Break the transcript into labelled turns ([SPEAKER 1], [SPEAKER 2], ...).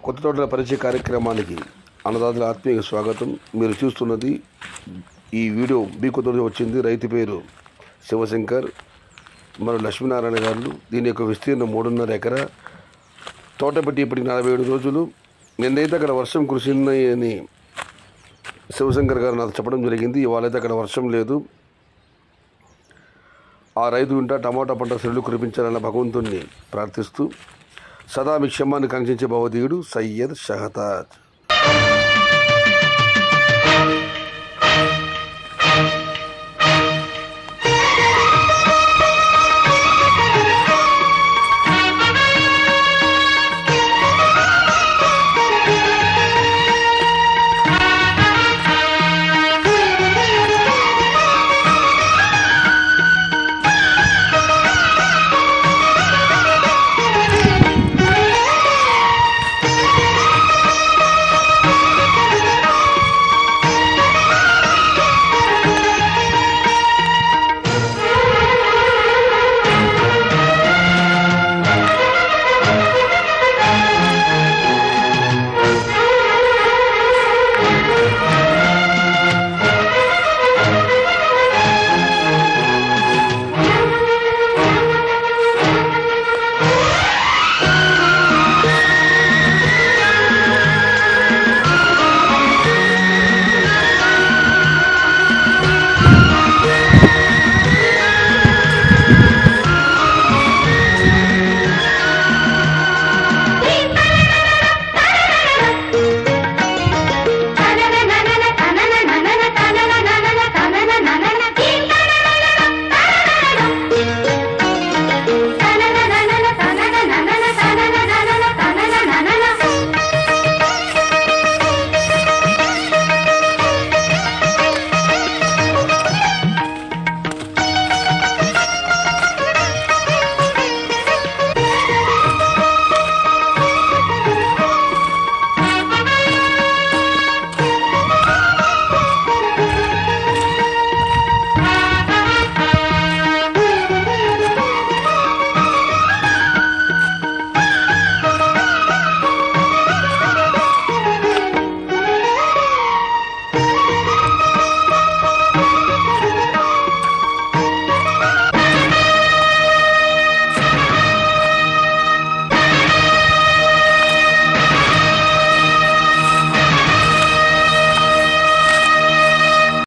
[SPEAKER 1] కొత్త తోటల పరిచయ కార్యక్రమానికి అన్నదాతల ఆత్మీయ స్వాగతం మీరు చూస్తున్నది ఈ వీడియో బీ కొత్త తోట వచ్చింది రైతు పేరు శివశంకర్ మరియు లక్ష్మీనారాయణ గారు దీని యొక్క విస్తీర్ణం మూడున్నర ఎకరా తోట పెట్టి ఇప్పటికి నలభై ఏడు రోజులు నిన్నైతే అక్కడ వర్షం కురిసింది అని శివశంకర్ గారు నాకు చెప్పడం జరిగింది ఇవాళైతే అక్కడ వర్షం లేదు ఆ రైతు ఇంట టమాటా పంట సెల్లు కురిపించాలన్న భగవంతుణ్ణి ప్రార్థిస్తూ సదా మీ క్షమాన్ని కాంక్షించే భవదీయుడు సయ్యద్ షహతాజ్